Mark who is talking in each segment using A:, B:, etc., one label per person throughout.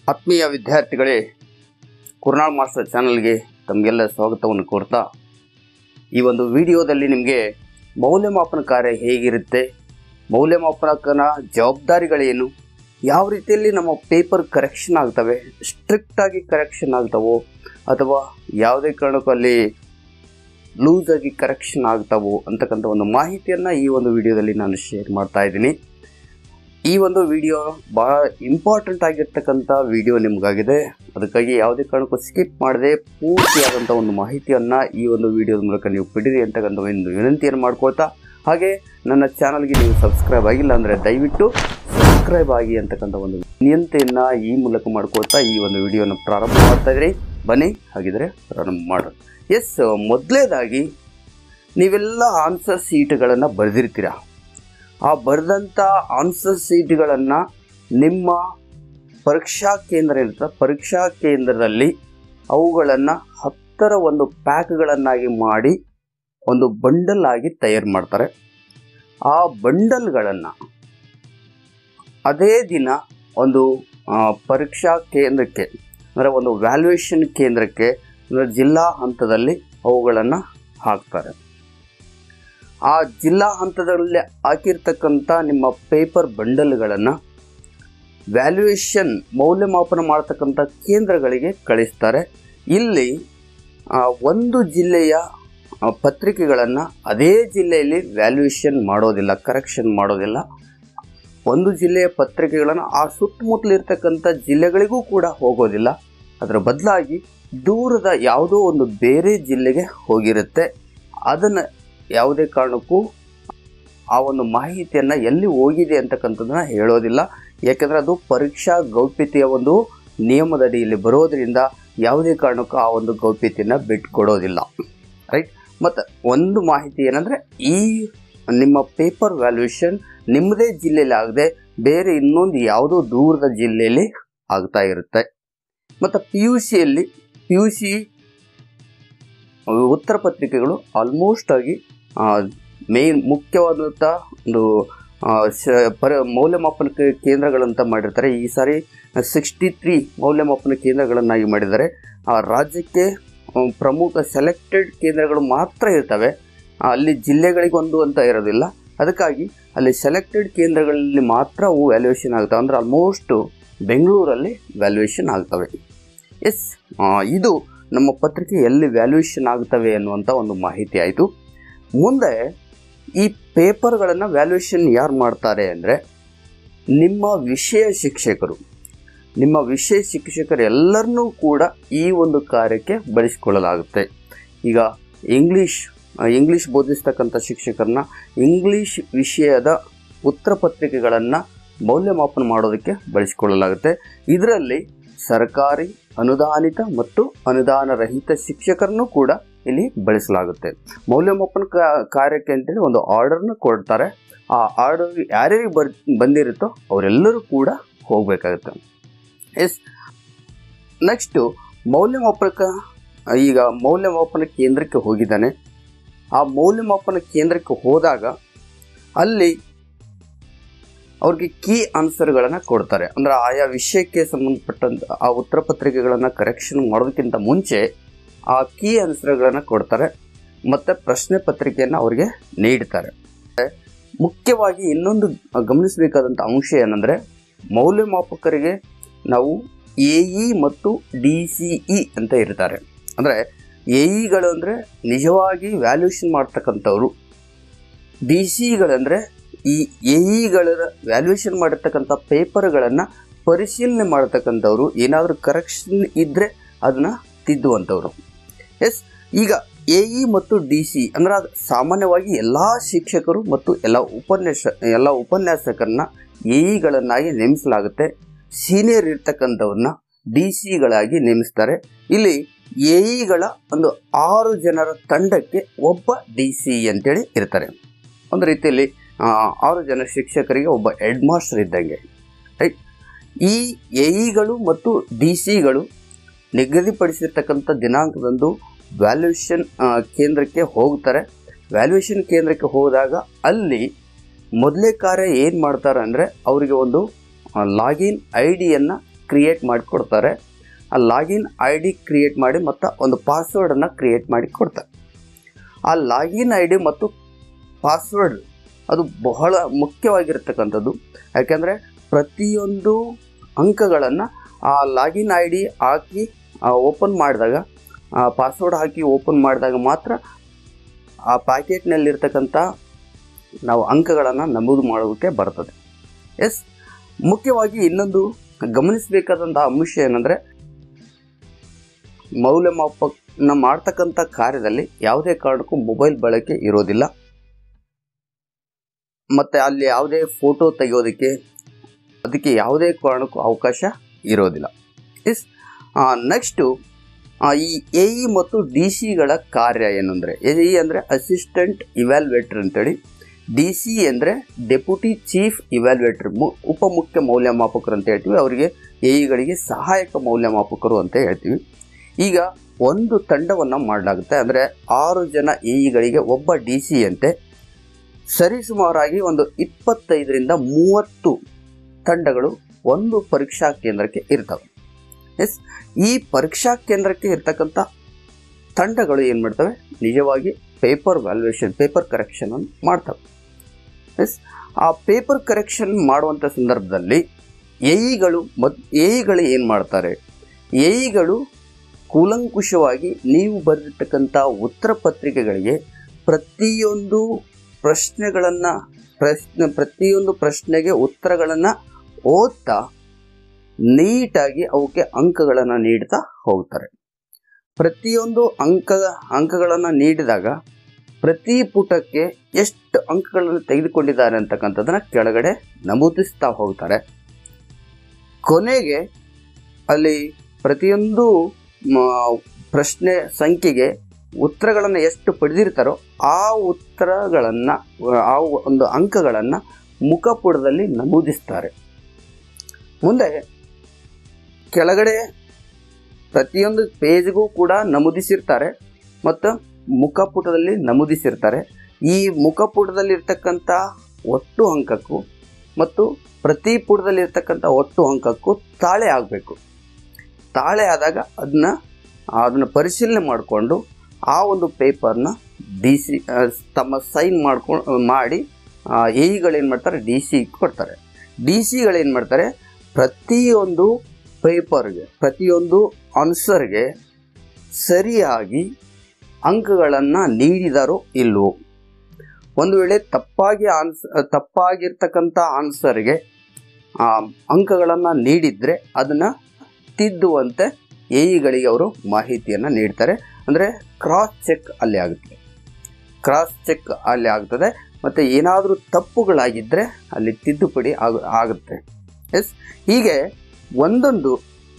A: ಆತ್ಮೀಯ ವಿದ್ಯಾರ್ಥಿಗಳೇ ಕುರ್ನಾಳ್ ಮಾಸ್ಟರ್ ಚಾನಲ್ಗೆ ತಮಗೆಲ್ಲ ಸ್ವಾಗತವನ್ನು ಕೋರ್ತಾ ಈ ಒಂದು ವಿಡಿಯೋದಲ್ಲಿ ನಿಮಗೆ ಮೌಲ್ಯಮಾಪನ ಕಾರ್ಯ ಹೇಗಿರುತ್ತೆ ಮೌಲ್ಯಮಾಪನಕನ ಜವಾಬ್ದಾರಿಗಳೇನು ಯಾವ ರೀತಿಯಲ್ಲಿ ನಮ್ಮ ಪೇಪರ್ ಕರೆಕ್ಷನ್ ಆಗ್ತವೆ ಸ್ಟ್ರಿಕ್ಟಾಗಿ ಕರೆಕ್ಷನ್ ಆಗ್ತವೋ ಅಥವಾ ಯಾವುದೇ ಕಾರಣಕ್ಕೂ ಅಲ್ಲಿ ಲೂಸಾಗಿ ಕರೆಕ್ಷನ್ ಆಗ್ತಾವೋ ಅಂತಕ್ಕಂಥ ಒಂದು ಮಾಹಿತಿಯನ್ನು ಈ ಒಂದು ವಿಡಿಯೋದಲ್ಲಿ ನಾನು ಶೇರ್ ಮಾಡ್ತಾ ಇದ್ದೀನಿ ಈ ಒಂದು ವಿಡಿಯೋ ಭಾಳ ಇಂಪಾರ್ಟೆಂಟ್ ಆಗಿರ್ತಕ್ಕಂಥ ವಿಡಿಯೋ ನಿಮಗಾಗಿದೆ ಅದಕ್ಕಾಗಿ ಯಾವುದೇ ಕಾರಣಕ್ಕೂ ಸ್ಕಿಪ್ ಮಾಡದೆ ಪೂರ್ತಿಯಾದಂಥ ಒಂದು ಮಾಹಿತಿಯನ್ನು ಈ ಒಂದು ವಿಡಿಯೋದ ಮೂಲಕ ನೀವು ಬಿಡಿರಿ ಅಂತಕ್ಕಂಥ ಒಂದು ವಿನಂತಿಯನ್ನು ಮಾಡ್ಕೊಳ್ತಾ ಹಾಗೆ ನನ್ನ ಚಾನಲ್ಗೆ ನೀವು ಸಬ್ಸ್ಕ್ರೈಬ್ ಆಗಿಲ್ಲ ಅಂದರೆ ದಯವಿಟ್ಟು ಸಬ್ಸ್ಕ್ರೈಬ್ ಆಗಿ ಅಂತಕ್ಕಂಥ ಒಂದು ವಿನಂತಿಯನ್ನು ಈ ಮೂಲಕ ಮಾಡ್ಕೊಳ್ತಾ ಈ ಒಂದು ವಿಡಿಯೋನ ಪ್ರಾರಂಭ ಮಾಡ್ತಾ ಇದ್ರಿ ಬನ್ನಿ ಹಾಗಿದ್ರೆ ಪ್ರಾರಂಭ ಮಾಡೋಣ ಎಸ್ ಮೊದಲೇದಾಗಿ ನೀವೆಲ್ಲ ಆನ್ಸರ್ ಸೀಟ್ಗಳನ್ನು ಬರೆದಿರ್ತೀರಾ ಆ ಬರೆದಂಥ ಆನ್ಸರ್ ಸೀಟ್ಗಳನ್ನು ನಿಮ್ಮ ಪರೀಕ್ಷಾ ಕೇಂದ್ರ ಇರುತ್ತೆ ಪರೀಕ್ಷಾ ಕೇಂದ್ರದಲ್ಲಿ ಅವುಗಳನ್ನು ಹತ್ತರ ಒಂದು ಪ್ಯಾಕ್ಗಳನ್ನಾಗಿ ಮಾಡಿ ಒಂದು ಬಂಡಲ್ ಆಗಿ ತಯಾರು ಮಾಡ್ತಾರೆ ಆ ಬಂಡಲ್ಗಳನ್ನು ಅದೇ ದಿನ ಒಂದು ಆ, ಪರೀಕ್ಷಾ ಕೇಂದ್ರಕ್ಕೆ ಅಂದರೆ ಒಂದು ವ್ಯಾಲ್ಯೂಯೇಷನ್ ಕೇಂದ್ರಕ್ಕೆ ಅಂದರೆ ಜಿಲ್ಲಾ ಹಂತದಲ್ಲಿ ಅವುಗಳನ್ನು ಹಾಕ್ತಾರೆ ಆ ಜಿಲ್ಲಾ ಹಂತದಲ್ಲಿ ಹಾಕಿರ್ತಕ್ಕಂಥ ನಿಮ್ಮ ಪೇಪರ್ ಬಂಡಲ್ಗಳನ್ನು ವ್ಯಾಲ್ಯೂಯೇಷನ್ ಮೌಲ್ಯಮಾಪನ ಮಾಡ್ತಕ್ಕಂಥ ಕೇಂದ್ರಗಳಿಗೆ ಕಳಿಸ್ತಾರೆ ಇಲ್ಲಿ ಆ, ಒಂದು ಜಿಲ್ಲೆಯ ಪತ್ರಿಕೆಗಳನ್ನು ಅದೇ ಜಿಲ್ಲೆಯಲ್ಲಿ ವ್ಯಾಲ್ಯೂಯೇಷನ್ ಮಾಡೋದಿಲ್ಲ ಕರೆಕ್ಷನ್ ಮಾಡೋದಿಲ್ಲ ಒಂದು ಜಿಲ್ಲೆಯ ಪತ್ರಿಕೆಗಳನ್ನು ಆ ಸುತ್ತಮುತ್ತಲಿರ್ತಕ್ಕಂಥ ಜಿಲ್ಲೆಗಳಿಗೂ ಕೂಡ ಹೋಗೋದಿಲ್ಲ ಅದರ ಬದಲಾಗಿ ದೂರದ ಯಾವುದೋ ಒಂದು ಬೇರೆ ಜಿಲ್ಲೆಗೆ ಹೋಗಿರುತ್ತೆ ಅದನ್ನು ಯಾವುದೇ ಕಾರಣಕ್ಕೂ ಆ ಒಂದು ಮಾಹಿತಿಯನ್ನು ಎಲ್ಲಿ ಹೋಗಿದೆ ಅಂತಕ್ಕಂಥದ್ದನ್ನು ಹೇಳೋದಿಲ್ಲ ಯಾಕೆಂದರೆ ಅದು ಪರೀಕ್ಷಾ ಗೌಪ್ಯತೆಯ ಒಂದು ನಿಯಮದಡಿಯಲ್ಲಿ ಬರೋದರಿಂದ ಯಾವುದೇ ಕಾರಣಕ್ಕೂ ಆ ಒಂದು ಗೌಪ್ಯತೆಯನ್ನು ಬಿಟ್ಕೊಡೋದಿಲ್ಲ ರೈಟ್ ಮತ್ತು ಒಂದು ಮಾಹಿತಿ ಏನಂದರೆ ಈ ನಿಮ್ಮ ಪೇಪರ್ ವ್ಯಾಲ್ಯೂಯೇಷನ್ ನಿಮ್ಮದೇ ಜಿಲ್ಲೆಯಲ್ಲಿ ಆಗದೆ ಬೇರೆ ಇನ್ನೊಂದು ಯಾವುದೋ ದೂರದ ಜಿಲ್ಲೆಯಲ್ಲಿ ಆಗ್ತಾ ಇರುತ್ತೆ ಮತ್ತು ಪಿ ಯು ಸಿಯಲ್ಲಿ ಪಿ ಯು ಸಿ ಉತ್ತರ ಪತ್ರಿಕೆಗಳು ಆಲ್ಮೋಸ್ಟ್ ಆಗಿ ಮೇನ್ ಮುಖ್ಯವಾದಂಥ ಒಂದು ಆ, ಶ- ಪರ ಮೌಲ್ಯಮಾಪನ ಕೆ- ಕೇಂದ್ರಗಳಂತ ಮಾಡಿರ್ತಾರೆ ಈ ಸಾರಿ ಸಿಕ್ಸ್ಟಿ ತ್ರೀ ಮೌಲ್ಯಮಾಪನ ಕೇಂದ್ರಗಳನ್ನಾಗಿ ಮಾಡಿದ್ದಾರೆ ಆ ರಾಜ್ಯಕ್ಕೆ ಆ, ಪ್ರಮುಖ ಸೆಲೆಕ್ಟೆಡ್ ಕೇಂದ್ರಗಳು ಮಾತ್ರ ಇರ್ತವೆ ಆ, ಅಲ್ಲಿ ಜಿಲ್ಲೆಗಳಿಗೊಂದು ಅಂತ ಇರೋದಿಲ್ಲ ಅದಕ್ಕಾಗಿ ಅಲ್ಲಿ ಸೆಲೆಕ್ಟೆಡ್ ಕೇಂದ್ರಗಳಲ್ಲಿ ಮಾತ್ರ ಅವು ವ್ಯಾಲ್ಯೂಯೇಷನ್ ಆಗ್ತವೆ ಅಂದರೆ ಆಲ್ಮೋಸ್ಟು ಬೆಂಗಳೂರಲ್ಲಿ ವ್ಯಾಲ್ಯೂಯೇಷನ್ ಆಗ್ತವೆ ಎಸ್ ಇದು ನಮ್ಮ ಪತ್ರಿಕೆ ಎಲ್ಲಿ ವ್ಯಾಲ್ಯೂಯೇಷನ್ ಆಗ್ತವೆ ಅನ್ನುವಂಥ ಒಂದು ಮಾಹಿತಿ ಆಯಿತು ಮುಂದೆ ಈ ಪೇಪರ್ಗಳನ್ನು ವ್ಯಾಲ್ಯೂಯೇಷನ್ ಯಾರು ಮಾಡ್ತಾರೆ ಅಂದರೆ ನಿಮ್ಮ ವಿಷಯ ಶಿಕ್ಷಕರು ನಿಮ್ಮ ವಿಷಯ ಶಿಕ್ಷಕರು ಎಲ್ಲರನ್ನೂ ಕೂಡ ಈ ಒಂದು ಕಾರ್ಯಕ್ಕೆ ಬಳಸಿಕೊಳ್ಳಲಾಗುತ್ತೆ ಈಗ ಇಂಗ್ಲೀಷ್ ಆ, ಇಂಗ್ಲೀಷ್ ಬೋಧಿಸ್ತಕ್ಕಂಥ ಶಿಕ್ಷಕರನ್ನ ಇಂಗ್ಲೀಷ್ ವಿಷಯದ ಉತ್ತರ ಪತ್ರಿಕೆಗಳನ್ನು ಮೌಲ್ಯಮಾಪನ ಮಾಡೋದಕ್ಕೆ ಬಳಸಿಕೊಳ್ಳಲಾಗುತ್ತೆ ಇದರಲ್ಲಿ ಸರ್ಕಾರಿ ಅನುದಾನಿತ ಮತ್ತು ಅನುದಾನ ರಹಿತ ಶಿಕ್ಷಕರನ್ನು ಕೂಡ ಇಲ್ಲಿ ಬಳಸಲಾಗುತ್ತೆ ಮೌಲ್ಯಮಾಪನ ಕಾ- ಕಾರ್ಯಕ್ಕೆ ಅಂತೇಳಿ ಒಂದು ಆರ್ಡರ್ನ ಕೊಡ್ತಾರೆ ಆ ಆರ್ಡರ್ ಯಾರ್ಯಾರಿಗೆ ಬರ್ ಬಂದಿರುತ್ತೋ ಅವರೆಲ್ಲರೂ ಕೂಡ ಹೋಗಬೇಕಾಗುತ್ತೆ ಎಸ್ ನೆಕ್ಸ್ಟು ಮೌಲ್ಯಮಾಪಕ ಈಗ ಮೌಲ್ಯಮಾಪನ ಕೇಂದ್ರಕ್ಕೆ ಹೋಗಿದ್ದಾನೆ ಆ ಮೌಲ್ಯಮಾಪನ ಕೇಂದ್ರಕ್ಕೆ ಹೋದಾಗ ಅಲ್ಲಿ ಅವ್ರಿಗೆ ಕೀ ಆನ್ಸರ್ಗಳನ್ನು ಕೊಡ್ತಾರೆ ಅಂದರೆ ಆಯಾ ವಿಷಯಕ್ಕೆ ಸಂಬಂಧಪಟ್ಟಂತ ಆ ಉತ್ತರ ಪತ್ರಿಕೆಗಳನ್ನು ಕರೆಕ್ಷನ್ ಮಾಡೋದಕ್ಕಿಂತ ಮುಂಚೆ ಆ ಕೀ ಆನ್ಸರ್ಗಳನ್ನು ಕೊಡ್ತಾರೆ ಮತ್ತು ಪ್ರಶ್ನೆ ಪತ್ರಿಕೆಯನ್ನು ಅವರಿಗೆ ನೀಡ್ತಾರೆ ಮುಖ್ಯವಾಗಿ ಇನ್ನೊಂದು ಗಮನಿಸಬೇಕಾದಂಥ ಅಂಶ ಏನಂದರೆ ಮೌಲ್ಯಮಾಪಕರಿಗೆ ನಾವು ಎ ಇ ಮತ್ತು ಡಿ ಸಿ ಇ ಅಂತ ಇರ್ತಾರೆ ಅಂದರೆ ಎ ಇಗಳು ಅಂದರೆ ನಿಜವಾಗಿ ವ್ಯಾಲ್ಯೂಷನ್ ಮಾಡ್ತಕ್ಕಂಥವ್ರು ಡಿ ಸಿಗಳಂದರೆ ಈ ಎ ಇಗಳ ವ್ಯಾಲ್ಯೂಯೇಷನ್ ಮಾಡಿರ್ತಕ್ಕಂಥ ಪೇಪರ್ಗಳನ್ನು ಪರಿಶೀಲನೆ ಮಾಡತಕ್ಕಂಥವ್ರು ಏನಾದರೂ ಕರೆಕ್ಷನ್ ಇದ್ದರೆ ಅದನ್ನು ತಿದ್ದುವಂಥವ್ರು ಎಸ್ ಈಗ ಎ ಇ ಮತ್ತು ಡಿ ಸಿ ಅಂದರೆ ಅದು ಸಾಮಾನ್ಯವಾಗಿ ಎಲ್ಲ ಶಿಕ್ಷಕರು ಮತ್ತು ಎಲ್ಲ ಉಪನ್ಯಾಸ ಎಲ್ಲ ಉಪನ್ಯಾಸಕರನ್ನ ಎ ಇಗಳನ್ನಾಗಿ ನೇಮಿಸಲಾಗುತ್ತೆ ಸೀನಿಯರ್ ಇರ್ತಕ್ಕಂಥವ್ರನ್ನ ಡಿ ಸಿಗಳಾಗಿ ನೇಮಿಸ್ತಾರೆ ಇಲ್ಲಿ ಎ ಇಗಳ ಒಂದು ಆರು ಜನರ ತಂಡಕ್ಕೆ ಒಬ್ಬ ಡಿ ಸಿ ಅಂತೇಳಿ ಇರ್ತಾರೆ ಒಂದು ರೀತಿಯಲ್ಲಿ ಆ, ಆರು ಜನ ಶಿಕ್ಷಕರಿಗೆ ಒಬ್ಬ ಹೆಡ್ ಮಾಸ್ಟರ್ ಇದ್ದಂಗೆ ರೈಟ್ ಈ ಎ ಇಗಳು ಮತ್ತು ಡಿ ಸಿಗಳು ನಿಗದಿಪಡಿಸಿರ್ತಕ್ಕಂಥ ದಿನಾಂಕದಂದು ವ್ಯಾಲ್ಯೂಷನ್ ಕೇಂದ್ರಕ್ಕೆ ಹೋಗ್ತಾರೆ ವ್ಯಾಲ್ಯೂಯೇಷನ್ ಕೇಂದ್ರಕ್ಕೆ ಹೋದಾಗ ಅಲ್ಲಿ ಮೊದಲೇ ಕಾರ್ಯ ಏನು ಮಾಡ್ತಾರೆ ಅಂದರೆ ಅವರಿಗೆ ಒಂದು ಲಾಗಿನ್ ಐ ಡಿಯನ್ನು ಕ್ರಿಯೇಟ್ ಮಾಡಿ ಕೊಡ್ತಾರೆ ಆ ಲಾಗಿನ್ ಐ ಡಿ ಕ್ರಿಯೇಟ್ ಮಾಡಿ ಮತ್ತು ಒಂದು ಪಾಸ್ವರ್ಡನ್ನು ಕ್ರಿಯೇಟ್ ಮಾಡಿ ಕೊಡ್ತಾರೆ ಆ ಲಾಗಿನ್ ಐ ಡಿ ಮತ್ತು ಪಾಸ್ವರ್ಡ್ ಅದು ಬಹಳ ಮುಖ್ಯವಾಗಿರ್ತಕ್ಕಂಥದ್ದು ಯಾಕೆಂದರೆ ಪ್ರತಿಯೊಂದು ಅಂಕಗಳನ್ನು ಆ ಲಾಗಿನ್ ಐ ಡಿ ಹಾಕಿ ಓಪನ್ ಮಾಡಿದಾಗ ಆ ಪಾಸ್ವರ್ಡ್ ಹಾಕಿ ಓಪನ್ ಮಾಡಿದಾಗ ಮಾತ್ರ ಆ ಪ್ಯಾಕೆಟ್ನಲ್ಲಿರ್ತಕ್ಕಂಥ ನಾವು ಅಂಕಗಳನ್ನು ನಮೂದು ಮಾಡೋದಕ್ಕೆ ಬರ್ತದೆ ಎಸ್ ಮುಖ್ಯವಾಗಿ ಇನ್ನೊಂದು ಗಮನಿಸಬೇಕಾದಂಥ ಅಂಶ ಏನಂದರೆ ಮೌಲ್ಯಮಾಪನ ಮಾಡ್ತಕ್ಕಂಥ ಕಾರ್ಯದಲ್ಲಿ ಯಾವುದೇ ಕಾರಣಕ್ಕೂ ಮೊಬೈಲ್ ಬಳಕೆ ಇರೋದಿಲ್ಲ ಮತ್ತು ಅಲ್ಲಿ ಯಾವುದೇ ಫೋಟೋ ತೆಗೆಯೋದಕ್ಕೆ ಅದಕ್ಕೆ ಯಾವುದೇ ಕಾರಣಕ್ಕೂ ಅವಕಾಶ ಇರೋದಿಲ್ಲ ಎಸ್ ನೆಕ್ಸ್ಟು ಈ ಎ ಇ ಮತ್ತು ಡಿ ಸಿಗಳ ಕಾರ್ಯ ಏನಂದರೆ ಎ ಇ ಅಂದರೆ ಅಸಿಸ್ಟೆಂಟ್ ಇವ್ಯಾಲ್ಯುವೇಟರ್ ಅಂತೇಳಿ ಡಿ ಸಿ ಅಂದರೆ ಡೆಪ್ಯೂಟಿ ಚೀಫ್ ಇವ್ಯಾಲ್ಯುವೇಟರ್ ಮು ಉಪಮುಖ್ಯ ಮೌಲ್ಯಮಾಪಕರು ಅಂತ ಹೇಳ್ತೀವಿ ಅವರಿಗೆ ಎ ಇಗಳಿಗೆ ಸಹಾಯಕ ಮೌಲ್ಯಮಾಪಕರು ಅಂತ ಹೇಳ್ತೀವಿ ಈಗ ಒಂದು ತಂಡವನ್ನು ಮಾಡಲಾಗುತ್ತೆ ಅಂದರೆ ಆರು ಜನ ಎ ಇಗಳಿಗೆ ಒಬ್ಬ ಡಿ ಸಿ ಅಂತೆ ಸರಿಸುಮಾರಾಗಿ ಒಂದು ಇಪ್ಪತ್ತೈದರಿಂದ ಮೂವತ್ತು ತಂಡಗಳು ಒಂದು ಪರೀಕ್ಷಾ ಕೇಂದ್ರಕ್ಕೆ ಇರ್ತವೆ ಎಸ್ ಈ ಪರೀಕ್ಷಾ ಕೇಂದ್ರಕ್ಕೆ ಇರ್ತಕ್ಕಂಥ ತಂಡಗಳು ಏನು ಮಾಡ್ತವೆ ನಿಜವಾಗಿ ಪೇಪರ್ ವ್ಯಾಲ್ಯೂಯೇಷನ್ ಪೇಪರ್ ಕರೆಕ್ಷನ್ ಅನ್ನು ಮಾಡ್ತವೆ ಎಸ್ ಆ ಪೇಪರ್ ಕರೆಕ್ಷನ್ ಮಾಡುವಂಥ ಸಂದರ್ಭದಲ್ಲಿ ಎಇಗಳು ಮತ್ ಎಇಗಳು ಏನು ಮಾಡ್ತಾರೆ ಎಇಗಳು ಕೂಲಂಕುಷವಾಗಿ ನೀವು ಬರೆದಿರ್ತಕ್ಕಂಥ ಉತ್ತರ ಪತ್ರಿಕೆಗಳಿಗೆ ಪ್ರತಿಯೊಂದು ಪ್ರಶ್ನೆಗಳನ್ನು ಪ್ರಶ್ನೆ ಪ್ರತಿಯೊಂದು ಪ್ರಶ್ನೆಗೆ ಉತ್ತರಗಳನ್ನು ಓದ್ತಾ ನೀಟಾಗಿ ಅವಕ್ಕೆ ಅಂಕಗಳನ್ನು ನೀಡ್ತಾ ಹೋಗ್ತಾರೆ ಪ್ರತಿಯೊಂದು ಅಂಕ ಅಂಕಗಳನ್ನು ನೀಡಿದಾಗ ಪ್ರತಿ ಪುಟಕ್ಕೆ ಎಷ್ಟು ಅಂಕಗಳನ್ನು ತೆಗೆದುಕೊಂಡಿದ್ದಾರೆ ಅಂತಕ್ಕಂಥದ್ದನ್ನ ಕೆಳಗಡೆ ನಮೂದಿಸ್ತಾ ಹೋಗ್ತಾರೆ ಕೊನೆಗೆ ಅಲ್ಲಿ ಪ್ರತಿಯೊಂದು ಮ, ಪ್ರಶ್ನೆ ಸಂಖ್ಯೆಗೆ ಉತ್ತರಗಳನ್ನು ಎಷ್ಟು ಪಡೆದಿರ್ತಾರೋ ಆ ಉತ್ತರಗಳನ್ನು ಆ ಒಂದು ಅಂಕಗಳನ್ನು ಮುಖಪುಟದಲ್ಲಿ ನಮೂದಿಸ್ತಾರೆ ಮುಂದೆ ಕೆಳಗಡೆ ಪ್ರತಿಯೊಂದು ಪೇಜ್ಗೂ ಕೂಡ ನಮೂದಿಸಿರ್ತಾರೆ ಮತ್ತು ಮುಖಪುಟದಲ್ಲಿ ನಮೂದಿಸಿರ್ತಾರೆ ಈ ಮುಖಪುಟದಲ್ಲಿರ್ತಕ್ಕಂಥ ಒಟ್ಟು ಅಂಕಕ್ಕೂ ಮತ್ತು ಪ್ರತಿ ಪುಟದಲ್ಲಿರ್ತಕ್ಕಂಥ ಒಟ್ಟು ಅಂಕಕ್ಕೂ ತಾಳೆ ಆಗಬೇಕು ತಾಳೆ ಆದಾಗ ಅದನ್ನ ಅದನ್ನು ಪರಿಶೀಲನೆ ಮಾಡಿಕೊಂಡು ಆ ಒಂದು ಪೇಪರ್ನ ಡಿ ಸಿ ತಮ್ಮ ಸೈನ್ ಮಾಡ್ಕೊಂಡು ಮಾಡಿ ಎಇಗಳೇನು ಮಾಡ್ತಾರೆ ಡಿ ಸಿ ಕೊಡ್ತಾರೆ ಡಿ ಸಿಗಳೇನು ಮಾಡ್ತಾರೆ ಪ್ರತಿಯೊಂದು ಪೇಪರ್ಗೆ ಪ್ರತಿಯೊಂದು ಆನ್ಸರ್ಗೆ ಸರಿಯಾಗಿ ಅಂಕಗಳನ್ನು ನೀಡಿದರೋ ಇಲ್ವೋ ಒಂದು ವೇಳೆ ತಪ್ಪಾಗಿ ಆನ್ಸ್ ತಪ್ಪಾಗಿರ್ತಕ್ಕಂಥ ಆನ್ಸರ್ಗೆ ಅಂಕಗಳನ್ನು ನೀಡಿದರೆ ಅದನ್ನು ತಿದ್ದುವಂತೆ ಎಇಗಳಿಗೆ ಅವರು ಮಾಹಿತಿಯನ್ನು ನೀಡ್ತಾರೆ ಅಂದರೆ ಕ್ರಾಸ್ ಚೆಕ್ ಅಲ್ಲಿ ಆಗುತ್ತೆ ಕ್ರಾಸ್ ಚೆಕ್ ಅಲ್ಲಿ ಆಗ್ತದೆ ಮತ್ತು ಏನಾದರೂ ತಪ್ಪುಗಳಾಗಿದ್ದರೆ ಅಲ್ಲಿ ತಿದ್ದುಪಡಿ ಆಗ ಆಗುತ್ತೆ ಎಸ್ ಹೀಗೆ ಒಂದೊಂದು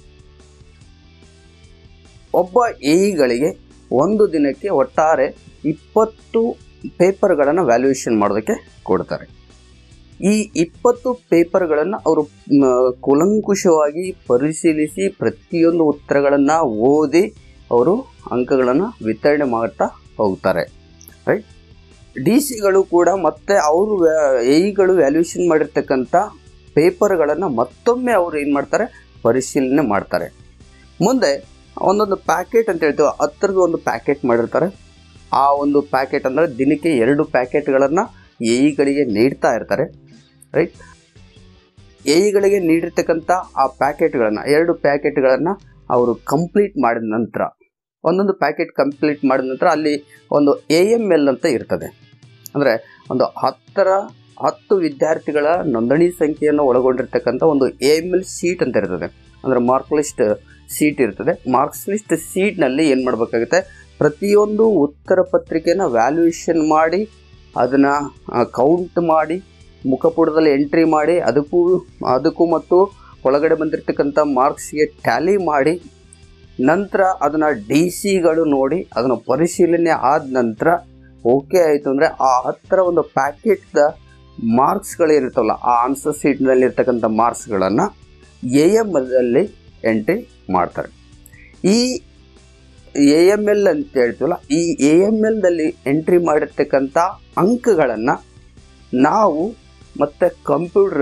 A: ಒಬ್ಬ ಎಇಗಳಿಗೆ ಒಂದು ದಿನಕ್ಕೆ ಒಟ್ಟಾರೆ ಇಪ್ಪತ್ತು ಪೇಪರ್ಗಳನ್ನು ವ್ಯಾಲ್ಯೂಯೇಷನ್ ಮಾಡೋದಕ್ಕೆ ಕೊಡ್ತಾರೆ ಈ ಇಪ್ಪತ್ತು ಪೇಪರ್ಗಳನ್ನು ಅವರು ಮ, ಕೂಲಂಕುಷವಾಗಿ ಪರಿಶೀಲಿಸಿ ಪ್ರತಿಯೊಂದು ಉತ್ತರಗಳನ್ನು ಓದಿ ಅವರು ಅಂಕಗಳನ್ನು ವಿತರಣೆ ಮಾಡ್ತಾ ಹೋಗ್ತಾರೆ ರೈಟ್ ಡಿ ಸಿಗಳು ಕೂಡ ಮತ್ತೆ ಅವರು ಎಇಗಳು ವ್ಯಾಲ್ಯೂಯೇಷನ್ ಮಾಡಿರ್ತಕ್ಕಂಥ ಪೇಪರ್ಗಳನ್ನು ಮತ್ತೊಮ್ಮೆ ಅವರು ಏನು ಮಾಡ್ತಾರೆ ಪರಿಶೀಲನೆ ಮಾಡ್ತಾರೆ ಮುಂದೆ ಒಂದೊಂದು ಪ್ಯಾಕೆಟ್ ಅಂತ ಹೇಳ್ತೀವಿ ಹತ್ತರದ್ದು ಒಂದು ಪ್ಯಾಕೆಟ್ ಮಾಡಿರ್ತಾರೆ ಆ ಒಂದು ಪ್ಯಾಕೆಟ್ ಅಂದರೆ ದಿನಕ್ಕೆ ಎರಡು ಪ್ಯಾಕೆಟ್ಗಳನ್ನು ಎಇಗಳಿಗೆ ನೀಡ್ತಾ ಇರ್ತಾರೆ ರೈಟ್ ಎಇಗಳಿಗೆ ನೀಡಿರ್ತಕ್ಕಂಥ ಆ ಪ್ಯಾಕೆಟ್ಗಳನ್ನು ಎರಡು ಪ್ಯಾಕೆಟ್ಗಳನ್ನು ಅವರು ಕಂಪ್ಲೀಟ್ ಮಾಡಿದ ನಂತರ ಒಂದೊಂದು ಪ್ಯಾಕೆಟ್ ಕಂಪ್ಲೀಟ್ ಮಾಡಿದ ನಂತರ ಅಲ್ಲಿ ಒಂದು ಎ ಎಮ್ ಎಲ್ ಅಂತ ಇರ್ತದೆ ಅಂದರೆ ಒಂದು ಹತ್ತರ ಹತ್ತು ವಿದ್ಯಾರ್ಥಿಗಳ ನೋಂದಣಿ ಸಂಖ್ಯೆಯನ್ನು ಒಳಗೊಂಡಿರ್ತಕ್ಕಂಥ ಒಂದು ಎ ಎಮ್ ಎಲ್ ಸೀಟ್ ಅಂತ ಇರ್ತದೆ ಅಂದರೆ ಮಾರ್ಕ್ ಲಿಸ್ಟ್ ಸೀಟ್ ಇರ್ತದೆ ಮಾರ್ಕ್ಸ್ ಲಿಸ್ಟ್ ಸೀಟ್ನಲ್ಲಿ ಏನು ಮಾಡಬೇಕಾಗುತ್ತೆ ಪ್ರತಿಯೊಂದು ಉತ್ತರ ಪತ್ರಿಕೆನ ವ್ಯಾಲ್ಯೂಯೇಷನ್ ಮಾಡಿ ಅದನ್ನು ಕೌಂಟ್ ಮಾಡಿ ಮುಖಪುಟದಲ್ಲಿ ಎಂಟ್ರಿ ಮಾಡಿ ಅದಕ್ಕೂ ಅದಕ್ಕೂ ಮತ್ತು ಒಳಗಡೆ ಬಂದಿರತಕ್ಕಂಥ ಮಾರ್ಕ್ಸ್ಗೆ ಟ್ಯಾಲಿ ಮಾಡಿ ನಂತರ ಅದನ್ನು ಡಿ ಸಿಗಳು ನೋಡಿ ಅದನ್ನು ಪರಿಶೀಲನೆ ಆದ ನಂತರ ಓಕೆ ಆಯಿತು ಅಂದರೆ ಆ ಹತ್ತರ ಒಂದು ಪ್ಯಾಕೆಟ್ದ ಮಾರ್ಕ್ಸ್ಗಳಿರುತ್ತಲ್ಲ ಆ ಆನ್ಸರ್ ಶೀಟ್ನಲ್ಲಿ ಇರ್ತಕ್ಕಂಥ ಮಾರ್ಕ್ಸ್ಗಳನ್ನು ಎ ಎಮ್ ಎಲ್ದಲ್ಲಿ ಎಂಟ್ರಿ ಮಾಡ್ತಾರೆ ಈ ಎ ಎಮ್ ಎಲ್ ಅಂತ ಹೇಳ್ತೀವಲ್ಲ ಈ ಎ ಎಮ್ ಎಲ್ದಲ್ಲಿ ಎಂಟ್ರಿ ಮಾಡಿರ್ತಕ್ಕಂಥ ಅಂಕಗಳನ್ನು ನಾವು ಮತ್ತು ಕಂಪ್ಯೂಟ್ರ್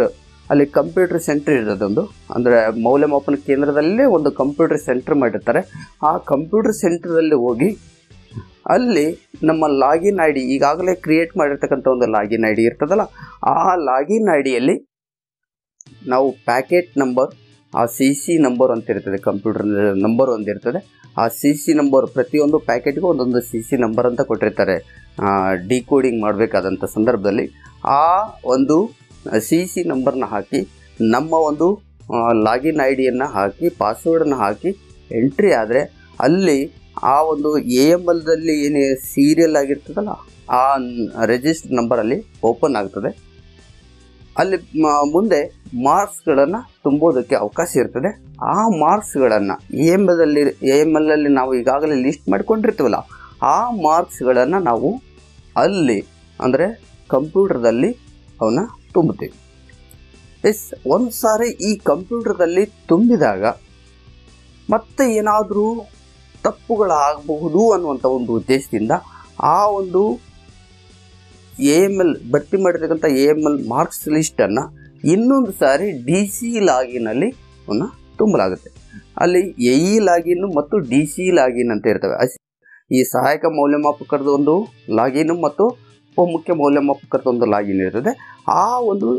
A: ಅಲ್ಲಿ ಕಂಪ್ಯೂಟರ್ ಸೆಂಟರ್ ಇರ್ತದೆ ಒಂದು ಅಂದರೆ ಮೌಲ್ಯಮಾಪನ ಕೇಂದ್ರದಲ್ಲೇ ಒಂದು ಕಂಪ್ಯೂಟರ್ ಸೆಂಟರ್ ಮಾಡಿರ್ತಾರೆ ಆ ಕಂಪ್ಯೂಟರ್ ಸೆಂಟರಲ್ಲಿ ಹೋಗಿ ಅಲ್ಲಿ ನಮ್ಮ ಲಾಗಿನ್ ಐ ಡಿ ಈಗಾಗಲೇ ಕ್ರಿಯೇಟ್ ಮಾಡಿರ್ತಕ್ಕಂಥ ಒಂದು ಲಾಗಿನ್ ಐ ಡಿ ಇರ್ತದಲ್ಲ ಆ ಲಾಗಿನ್ ಐ ಡಿಯಲ್ಲಿ ನಾವು ಪ್ಯಾಕೆಟ್ ನಂಬರ್ ಆ ಸಿ ಸಿ ನಂಬರ್ ಅಂತ ಇರ್ತದೆ ಕಂಪ್ಯೂಟರ್ ನಂಬರ್ ಒಂದು ಇರ್ತದೆ ಆ ಸಿ ಸಿ ನಂಬರ್ ಪ್ರತಿಯೊಂದು ಪ್ಯಾಕೆಟ್ಗೂ ಒಂದೊಂದು ಸಿ ಸಿ ನಂಬರ್ ಅಂತ ಕೊಟ್ಟಿರ್ತಾರೆ ಡಿಕೋಡಿಂಗ್ ಮಾಡಬೇಕಾದಂಥ ಸಂದರ್ಭದಲ್ಲಿ ಆ ಒಂದು ಸಿ ಸಿ ನಂಬರ್ನ ಹಾಕಿ ನಮ್ಮ ಒಂದು ಲಾಗಿನ್ ಐ ಡಿಯನ್ನು ಹಾಕಿ ಪಾಸ್ವರ್ಡನ್ನು ಹಾಕಿ ಎಂಟ್ರಿ ಆದರೆ ಅಲ್ಲಿ ಆ ಒಂದು ಎ ಎಮ್ ಎಲ್ದಲ್ಲಿ ಏನು ಸೀರಿಯಲ್ ಆಗಿರ್ತದಲ್ಲ ಆ ರಿಜಿಸ್ಟರ್ ನಂಬರಲ್ಲಿ ಓಪನ್ ಆಗ್ತದೆ ಅಲ್ಲಿ ಮ- ಮುಂದೆ ಮಾರ್ಕ್ಸ್ಗಳನ್ನು ತುಂಬೋದಕ್ಕೆ ಅವಕಾಶ ಇರ್ತದೆ ಆ ಮಾರ್ಕ್ಸ್ಗಳನ್ನು ಎ ಎಮ್ ಎಲ್ದಲ್ಲಿ ಎ ಎಮ್ ಎಲ್ ನಾವು ಈಗಾಗಲೇ ಲಿಸ್ಟ್ ಮಾಡ್ಕೊಂಡಿರ್ತೀವಲ್ಲ ಆ ಮಾರ್ಕ್ಸ್ಗಳನ್ನು ನಾವು ಅಲ್ಲಿ ಅಂದರೆ ಕಂಪ್ಯೂಟರ್ದಲ್ಲಿ ಅವನ್ನ ತುಂಬುತ್ತೀವಿ ಎಸ್ ಒಂದು ಸಾರಿ ಈ ಕಂಪ್ಯೂಟರ್ದಲ್ಲಿ ತುಂಬಿದಾಗ ಮತ್ತೆ ಏನಾದರೂ ತಪ್ಪುಗಳಾಗಬಹುದು ಅನ್ನುವಂಥ ಒಂದು ಉದ್ದೇಶದಿಂದ ಆ ಒಂದು ಎ ಎಮ್ ಎಲ್ ಭರ್ತಿ ಮಾಡಿರ್ತಕ್ಕಂಥ ಎ ಎಮ್ ಎಲ್ ಮಾರ್ಕ್ಸ್ ಲಿಸ್ಟನ್ನು ಇನ್ನೊಂದು ಸಾರಿ ಡಿ ಸಿ ಲಾಗಿನಲ್ಲಿ ಅವನ್ನ ತುಂಬಲಾಗುತ್ತೆ ಅಲ್ಲಿ ಎ ಇ ಲಾಗಿನ್ ಮತ್ತು ಡಿ ಸಿ ಲಾಗಿನ್ ಅಂತ ಇರ್ತವೆ ಅಸ್- ಈ ಸಹಾಯಕ ಮೌಲ್ಯಮಾಪಕರದ ಒಂದು ಲಾಗಿನ್ ಮತ್ತು ಉಪಮುಖ್ಯ ಮೌಲ್ಯಮಾಪಕರದ ಒಂದು ಲಾಗಿನ್ ಇರ್ತದೆ ಆ ಒಂದು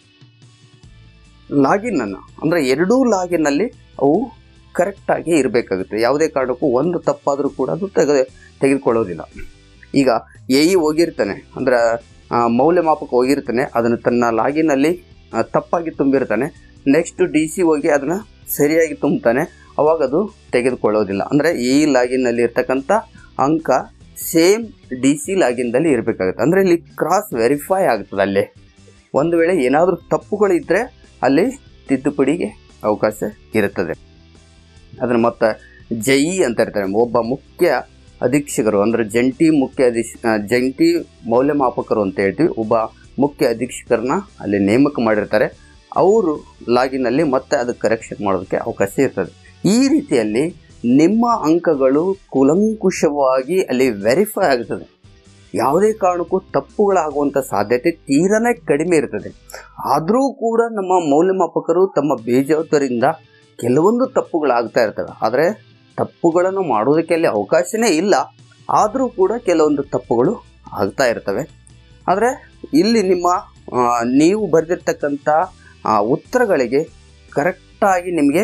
A: ಲಾಗಿನ್ ಅನ್ನು ಅಂದರೆ ಎರಡೂ ಲಾಗಿನ್ನಲ್ಲಿ ಅವು ಕರೆಕ್ಟಾಗಿ ಇರಬೇಕಾಗುತ್ತೆ ಯಾವುದೇ ಕಾರಣಕ್ಕೂ ಒಂದು ತಪ್ಪಾದರೂ ಕೂಡ ಅದು ತೆಗೆ ತೆಗೆದುಕೊಳ್ಳೋದಿಲ್ಲ ಈಗ ಎ ಇ ಹೋಗಿರ್ತಾನೆ ಅಂದರೆ ಮೌಲ್ಯಮಾಪಕ ಹೋಗಿರ್ತಾನೆ ಅದನ್ನು ತನ್ನ ಲಾಗಿನಲ್ಲಿ ಆ, ತಪ್ಪಾಗಿ ತುಂಬಿರ್ತಾನೆ ನೆಕ್ಸ್ಟ್ ಡಿ ಸಿ ಹೋಗಿ ಅದನ್ನು ಸರಿಯಾಗಿ ತುಂಬ್ತಾನೆ ಅವಾಗ ಅದು ತೆಗೆದುಕೊಳ್ಳೋದಿಲ್ಲ ಅಂದರೆ ಎ ಇ ಲಾಗಿನ್ನಲ್ಲಿ ಇರ್ತಕ್ಕಂಥ ಅಂಕ ಸೇಮ್ ಡಿ ಸಿ ಲಾಗಿನ್ದಲ್ಲಿ ಇರಬೇಕಾಗುತ್ತೆ ಅಂದರೆ ಇಲ್ಲಿ ಕ್ರಾಸ್ ವೆರಿಫೈ ಆಗ್ತದೆ ಅಲ್ಲೇ ಒಂದು ವೇಳೆ ಏನಾದರೂ ತಪ್ಪುಗಳಿದ್ದರೆ ಅಲ್ಲಿ ತಿದ್ದುಪಡಿಗೆ ಅವಕಾಶ ಇರುತ್ತದೆ ಅದನ್ನು ಮತ್ತೆ ಜೈ ಅಂತ ಇರ್ತಾರೆ ಒಬ್ಬ ಮುಖ್ಯ ಅಧೀಕ್ಷಕರು ಅಂದರೆ ಜಂಟಿ ಮುಖ್ಯ ಅಧೀಕ್ಷ ಆ, ಜಂಟಿ ಮೌಲ್ಯಮಾಪಕರು ಅಂತ ಹೇಳ್ತೀವಿ ಒಬ್ಬ ಮುಖ್ಯ ಅಧೀಕ್ಷಕರನ್ನ ಅಲ್ಲಿ ನೇಮಕ ಮಾಡಿರ್ತಾರೆ ಅವರು ಲಾಗಿನಲ್ಲಿ ಮತ್ತೆ ಅದು ಕರೆಕ್ಷನ್ ಮಾಡೋದಕ್ಕೆ ಅವಕಾಶ ಇರ್ತದೆ ಈ ರೀತಿಯಲ್ಲಿ ನಿಮ್ಮ ಅಂಕಗಳು ಕೂಲಂಕುಷವಾಗಿ ಅಲ್ಲಿ ವೆರಿಫೈ ಆಗ್ತದೆ ಯಾವುದೇ ಕಾರಣಕ್ಕೂ ತಪ್ಪುಗಳಾಗುವಂಥ ಸಾಧ್ಯತೆ ತೀರನೇ ಕಡಿಮೆ ಇರ್ತದೆ ಆದರೂ ಕೂಡ ನಮ್ಮ ಮೌಲ್ಯಮಾಪಕರು ತಮ್ಮ ಬೇಜವಾಬ್ದಾರಿಯಿಂದ ಕೆಲವೊಂದು ತಪ್ಪುಗಳಾಗ್ತಾ ಇರ್ತವೆ ಆದರೆ ತಪ್ಪುಗಳನ್ನು ಮಾಡೋದಕ್ಕೆ ಅಲ್ಲಿ ಅವಕಾಶನೇ ಇಲ್ಲ ಆದರೂ ಕೂಡ ಕೆಲವೊಂದು ತಪ್ಪುಗಳು ಆಗ್ತಾ ಇರ್ತವೆ ಆದರೆ ಇಲ್ಲಿ ನಿಮ್ಮ ಆ, ನೀವು ಬರೆದಿರ್ತಕ್ಕಂಥ ಆ, ಉತ್ತರಗಳಿಗೆ ಕರೆಕ್ಟಾಗಿ ನಿಮಗೆ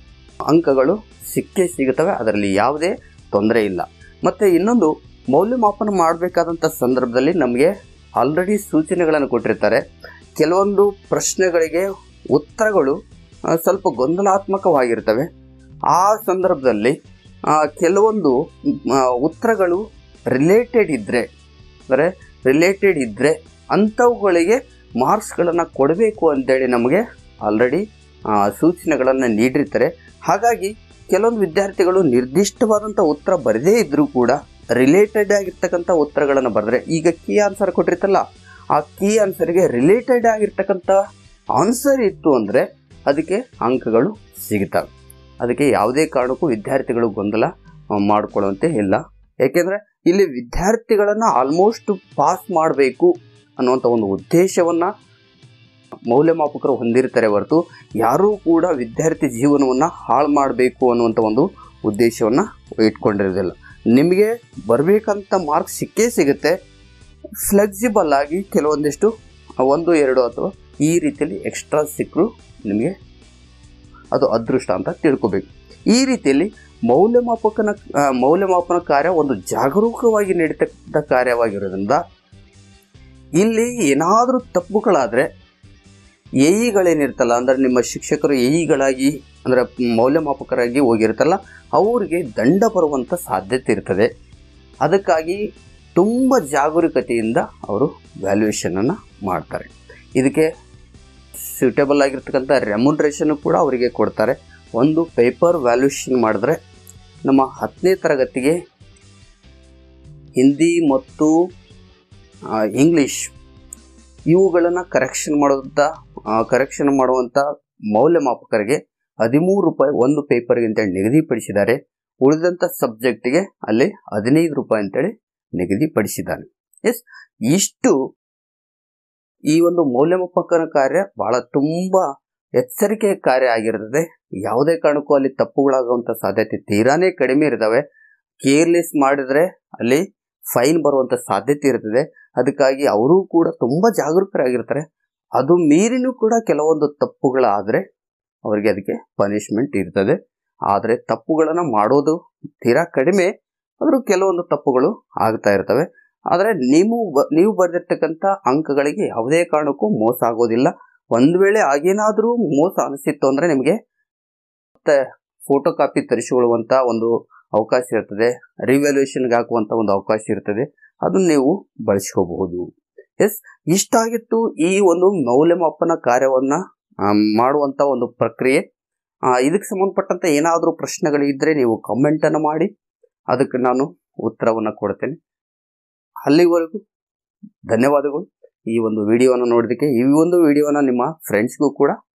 A: ಅಂಕಗಳು ಸಿಕ್ಕೇ ಸಿಗುತ್ತವೆ ಅದರಲ್ಲಿ ಯಾವುದೇ ತೊಂದರೆ ಇಲ್ಲ ಮತ್ತು ಇನ್ನೊಂದು ಮೌಲ್ಯಮಾಪನ ಮಾಡಬೇಕಾದಂಥ ಸಂದರ್ಭದಲ್ಲಿ ನಮಗೆ ಆಲ್ರೆಡಿ ಸೂಚನೆಗಳನ್ನು ಕೊಟ್ಟಿರ್ತಾರೆ ಕೆಲವೊಂದು ಪ್ರಶ್ನೆಗಳಿಗೆ ಉತ್ತರಗಳು ಆ, ಸ್ವಲ್ಪ ಗೊಂದಲಾತ್ಮಕವಾಗಿರ್ತವೆ ಆ ಸಂದರ್ಭದಲ್ಲಿ ಆ, ಕೆಲವೊಂದು ಮ್, ಆ, ಉತ್ತರಗಳು ರಿಲೇಟೆಡ್ ಇದ್ದರೆ ಅಂದರೆ ರಿಲೇಟೆಡ್ ಇದ್ದರೆ ಅಂಥವುಗಳಿಗೆ ಮಾರ್ಕ್ಸ್ಗಳನ್ನು ಕೊಡಬೇಕು ಅಂತೇಳಿ ನಮಗೆ ಆಲ್ರೆಡಿ ಸೂಚನೆಗಳನ್ನು ನೀಡಿರ್ತಾರೆ ಹಾಗಾಗಿ ಕೆಲವೊಂದು ವಿದ್ಯಾರ್ಥಿಗಳು ನಿರ್ದಿಷ್ಟವಾದಂಥ ಉತ್ತರ ಬರದೇ ಇದ್ದರೂ ಕೂಡ ರಿಲೇಟೆಡ್ ಆಗಿರ್ತಕ್ಕಂಥ ಉತ್ತರಗಳನ್ನು ಬರೆದ್ರೆ ಈಗ ಕೀ ಆನ್ಸರ್ ಕೊಟ್ಟಿರ್ತಲ್ಲ ಆ ಕೀ ಆನ್ಸರ್ಗೆ ರಿಲೇಟೆಡ್ ಆಗಿರ್ತಕ್ಕಂಥ ಆನ್ಸರ್ ಇತ್ತು ಅಂದರೆ ಅದಕ್ಕೆ ಅಂಕಗಳು ಸಿಗುತ್ತವೆ ಅದಕ್ಕೆ ಯಾವುದೇ ಕಾರಣಕ್ಕೂ ವಿದ್ಯಾರ್ಥಿಗಳು ಗೊಂದಲ ಆ, ಮಾಡ್ಕೊಳ್ಳುವಂತೆ ಇಲ್ಲ ಯಾಕೆಂದರೆ ಇಲ್ಲಿ ವಿದ್ಯಾರ್ಥಿಗಳನ್ನು ಆಲ್ಮೋಸ್ಟ್ ಪಾಸ್ ಮಾಡಬೇಕು ಅನ್ನುವಂಥ ಒಂದು ಉದ್ದೇಶವನ್ನು ಮೌಲ್ಯಮಾಪಕರು ಹೊಂದಿರ್ತಾರೆ ಹೊರತು ಯಾರೂ ಕೂಡ ವಿದ್ಯಾರ್ಥಿ ಜೀವನವನ್ನು ಹಾಳು ಮಾಡಬೇಕು ಅನ್ನುವಂಥ ಒಂದು ಉದ್ದೇಶವನ್ನು ಇಟ್ಕೊಂಡಿರೋದಿಲ್ಲ ನಿಮಗೆ ಬರಬೇಕಂತ ಮಾರ್ಕ್ಸ್ ಸಿಕ್ಕೇ ಸಿಗುತ್ತೆ ಫ್ಲೆಕ್ಸಿಬಲ್ ಆಗಿ ಕೆಲವೊಂದಿಷ್ಟು ಒಂದು ಎರಡು ಅಥವಾ ಈ ರೀತಿಯಲ್ಲಿ ಎಕ್ಸ್ಟ್ರಾ ಸಿಕ್ಕರು ನಿಮಗೆ ಅದು ಅದೃಷ್ಟ ಅಂತ ತಿಳ್ಕೊಬೇಕು ಈ ರೀತಿಯಲ್ಲಿ ಮೌಲ್ಯಮಾಪಕನ ಆ, ಮೌಲ್ಯಮಾಪನ ಕಾರ್ಯ ಒಂದು ಜಾಗರೂಕವಾಗಿ ನಡೀತಕ್ಕಂಥ ಕಾರ್ಯವಾಗಿರೋದ್ರಿಂದ ಇಲ್ಲಿ ಏನಾದರೂ ತಪ್ಪುಗಳಾದರೆ ಎ ಇಗಳೇನಿರ್ತಲ್ಲ ಅಂದರೆ ನಿಮ್ಮ ಶಿಕ್ಷಕರು ಎ ಇಗಳಾಗಿ ಅಂದರೆ ಮೌಲ್ಯಮಾಪಕರಾಗಿ ಹೋಗಿರ್ತಲ್ಲ ಅವರಿಗೆ ದಂಡ ಬರುವಂಥ ಸಾಧ್ಯತೆ ಇರ್ತದೆ ಅದಕ್ಕಾಗಿ ತುಂಬ ಜಾಗರೂಕತೆಯಿಂದ ಅವರು ವ್ಯಾಲ್ಯೂಯೇಷನನ್ನು ಮಾಡ್ತಾರೆ ಇದಕ್ಕೆ ಸೂಟೇಬಲ್ ಆಗಿರ್ತಕ್ಕಂಥ ರೆಮ್ಯುನರೇಷನ್ ಕೂಡ ಅವರಿಗೆ ಕೊಡ್ತಾರೆ ಒಂದು ಪೇಪರ್ ವ್ಯಾಲ್ಯೂಯೇಷನ್ ಮಾಡಿದ್ರೆ ನಮ್ಮ ಹತ್ತನೇ ತರಗತಿಗೆ ಹಿಂದಿ ಮತ್ತು ಆ, ಇಂಗ್ಲೀಷ್ ಇವುಗಳನ್ನು ಕರೆಕ್ಷನ್ ಮಾಡೋದಂಥ ಕರೆಕ್ಷನ್ ಮಾಡುವಂಥ ಮೌಲ್ಯಮಾಪಕರಿಗೆ ಹದಿಮೂರು ರೂಪಾಯಿ ಒಂದು ಪೇಪರ್ಗೆ ಅಂತೇಳಿ ನಿಗದಿಪಡಿಸಿದ್ದಾರೆ ಉಳಿದಂಥ ಸಬ್ಜೆಕ್ಟಿಗೆ ಅಲ್ಲಿ ಹದಿನೈದು ರೂಪಾಯಿ ಅಂತೇಳಿ ನಿಗದಿಪಡಿಸಿದ್ದಾನೆ ಎಸ್ ಇಷ್ಟು ಈ ಒಂದು ಮೌಲ್ಯಮಾಪಕನ ಕಾರ್ಯ ಬಹಳ ತುಂಬಾ ಎಚ್ಚರಿಕೆ ಕಾರ್ಯ ಆಗಿರ್ತದೆ ಯಾವುದೇ ಕಾರಣಕ್ಕೂ ಅಲ್ಲಿ ತಪ್ಪುಗಳಾಗುವಂತ ಸಾಧ್ಯತೆ ತೀರಾನೇ ಕಡಿಮೆ ಇರ್ತವೆ ಕೇರ್ಲೆಸ್ ಮಾಡಿದ್ರೆ ಅಲ್ಲಿ ಫೈನ್ ಬರುವಂತ ಸಾಧ್ಯತೆ ಇರ್ತದೆ ಅದಕ್ಕಾಗಿ ಅವರು ಕೂಡ ತುಂಬಾ ಜಾಗರೂಕರಾಗಿರ್ತಾರೆ ಅದು ಮೀರಿನೂ ಕೂಡ ಕೆಲವೊಂದು ತಪ್ಪುಗಳಾದ್ರೆ ಅವರಿಗೆ ಅದಕ್ಕೆ ಪನಿಷ್ಮೆಂಟ್ ಇರ್ತದೆ ಆದರೆ ತಪ್ಪುಗಳನ್ನು ಮಾಡೋದು ತೀರಾ ಕಡಿಮೆ ಆದರೂ ಕೆಲವೊಂದು ತಪ್ಪುಗಳು ಆಗ್ತಾ ಇರ್ತವೆ ಆದರೆ ನೀವು ಬ- ನೀವು ಬರೆದಿರ್ತಕ್ಕಂಥ ಅಂಕಗಳಿಗೆ ಯಾವುದೇ ಕಾರಣಕ್ಕೂ ಮೋಸ ಆಗೋದಿಲ್ಲ ಒಂದು ವೇಳೆ ಆಗೇನಾದರೂ ಮೋಸ ಅನಿಸಿತ್ತು ಅಂದರೆ ನಿಮಗೆ ಮತ್ತೆ ಫೋಟೋ ಕಾಪಿ ತರಿಸಿಕೊಳ್ಳುವಂಥ ಒಂದು ಅವಕಾಶ ಇರ್ತದೆ ರಿವ್ಯಾಲ್ಯೂಯೇಷನ್ಗೆ ಹಾಕುವಂಥ ಒಂದು ಅವಕಾಶ ಇರ್ತದೆ ಅದನ್ನು ನೀವು ಬಳಸ್ಕೋಬಹುದು ಎಸ್ ಇಷ್ಟಾಗಿತ್ತು ಈ ಒಂದು ಮೌಲ್ಯಮಾಪನ ಕಾರ್ಯವನ್ನ ಆ, ಮಾಡುವಂತ ಒಂದು ಪ್ರಕ್ರಿಯೆ ಆ, ಇದಕ್ಕೆ ಸಂಬಂಧಪಟ್ಟಂತೆ ಏನಾದರೂ ಪ್ರಶ್ನೆಗಳಿದ್ರೆ ನೀವು ಕಮೆಂಟ್ ಅನ್ನು ಮಾಡಿ ಅದಕ್ಕೆ ನಾನು ಉತ್ತರವನ್ನು ಕೊಡ್ತೇನೆ ಅಲ್ಲಿವರೆಗೂ ಧನ್ಯವಾದಗಳು ಈ ಒಂದು ವಿಡಿಯೋವನ್ನು ನೋಡೋದಕ್ಕೆ ಈ ಒಂದು ವಿಡಿಯೋನ ನಿಮ್ಮ ಫ್ರೆಂಡ್ಸ್ಗೂ ಕೂಡ